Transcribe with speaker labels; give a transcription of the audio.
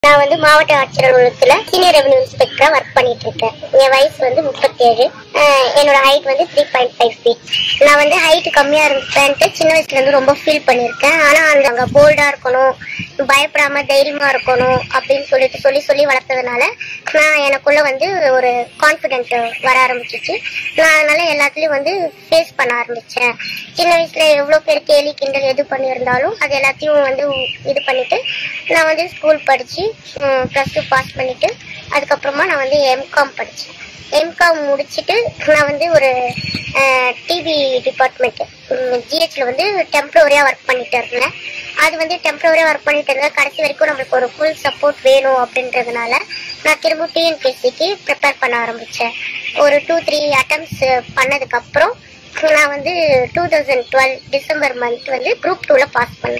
Speaker 1: நான் வந்து மாவட்ட ஆட்சியர் அலுவலகத்துல சீனியர் ரெவன்யூ இன்ஸ்பெக்டரா ஒர்க் பண்ணிட்டு இருக்கேன் என் வயசு வந்து முப்பத்தேழு என்னோட ஹைட் வந்து த்ரீ பாயிண்ட் ஃபைவ் ஃபீட் நான் வந்து ஹைட் கம்மியா இருப்பேன்ட்டு சின்ன வயசுல இருந்து ரொம்ப ஃபீல் பண்ணியிருக்கேன் ஆனா அந்த அங்க போல்டா இருக்கணும் பயப்படாம தைரியமா இருக்கணும் அப்படின்னு சொல்லிட்டு சொல்லி சொல்லி வளர்த்ததுனால நான் எனக்குள்ள வந்து ஒரு கான்பிடென்ட் வர ஆரம்பிச்சிச்சு நான் அதனால எல்லாத்துலயும் வந்து ஃபேஸ் பண்ண ஆரம்பிச்சேன் சின்ன வயசுல எவ்வளவு பேர் கேலி கிண்டல் எது பண்ணியிருந்தாலும் அது எல்லாத்தையும் வந்து இது பண்ணிட்டு நான் வந்து ஸ்கூல் படிச்சு ப்ளஸ் டூ பாஸ் பண்ணிட்டு அதுக்கப்புறமா நான் வந்து எம்காம் படித்தேன் எம்காம் முடிச்சுட்டு நான் வந்து ஒரு டிவி டிபார்ட்மெண்ட் ஜிஹெச்ல வந்து டெம்பரவரியாக ஒர்க் பண்ணிட்டு இருந்தேன் அது வந்து டெம்பரவரியாக ஒர்க் பண்ணிட்டு இருந்தேன் கடைசி வரைக்கும் நம்மளுக்கு ஒரு ஃபுல் சப்போர்ட் வேணும் அப்படின்றதுனால நான் திரும்ப டிஎன்பிஎஸ்சிக்கு ப்ரிப்பேர் பண்ண ஆரம்பித்தேன் ஒரு டூ த்ரீ அட்டம்ப்ட்ஸ் பண்ணதுக்கப்புறம் நான் வந்து two thousand twelve December month வந்து குரூப் டூவில் பாஸ் பண்ணேன்